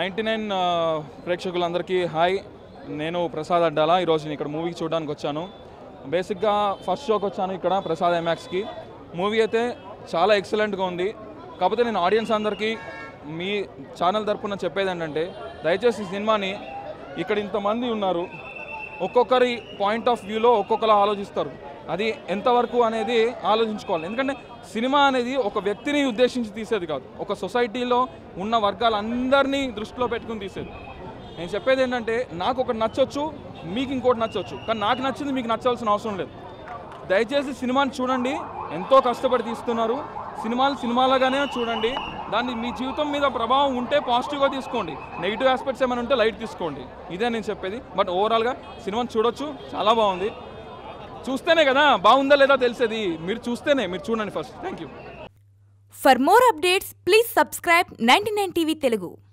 Ninety nine ప్రేక్షకులందరికీ hi నేను ప్రసాద్ అడ్డాల ఈరోజు నేను ఇక్కడ మూవీకి చూడడానికి వచ్చాను బేసిక్గా ఫస్ట్ షోకి వచ్చాను ఇక్కడ ప్రసాద్ ఎంయాక్స్కి మూవీ అయితే చాలా ఎక్సలెంట్గా ఉంది కాకపోతే నేను ఆడియన్స్ అందరికీ మీ ఛానల్ తరపున చెప్పేది ఏంటంటే దయచేసి ఈ సినిమాని ఇక్కడ ఇంతమంది ఉన్నారు ఒక్కొక్కరి పాయింట్ ఆఫ్ వ్యూలో ఒక్కొక్కలా ఆలోచిస్తారు అది ఎంతవరకు అనేది ఆలోచించుకోవాలి ఎందుకంటే సినిమా అనేది ఒక వ్యక్తిని ఉద్దేశించి తీసేది కాదు ఒక సొసైటీలో ఉన్న వర్గాలందరినీ దృష్టిలో పెట్టుకుని తీసేది నేను చెప్పేది ఏంటంటే నాకు ఒకటి నచ్చొచ్చు మీకు ఇంకోటి నచ్చొచ్చు కానీ నాకు నచ్చింది మీకు నచ్చాల్సిన అవసరం లేదు దయచేసి సినిమాని చూడండి ఎంతో కష్టపడి తీస్తున్నారు సినిమాలు సినిమాలాగానే చూడండి దాన్ని మీ జీవితం మీద ప్రభావం ఉంటే పాజిటివ్గా తీసుకోండి నెగిటివ్ ఆస్పెక్ట్స్ ఏమైనా ఉంటే లైట్ తీసుకోండి ఇదే నేను చెప్పేది బట్ ఓవరాల్గా సినిమాని చూడొచ్చు చాలా బాగుంది చూస్తేనే కదా బాగుందా లేదా తెలిసేది మీరు చూస్తేనే మీరు చూడండి first thank you For more updates, please subscribe 99 TV Telugu.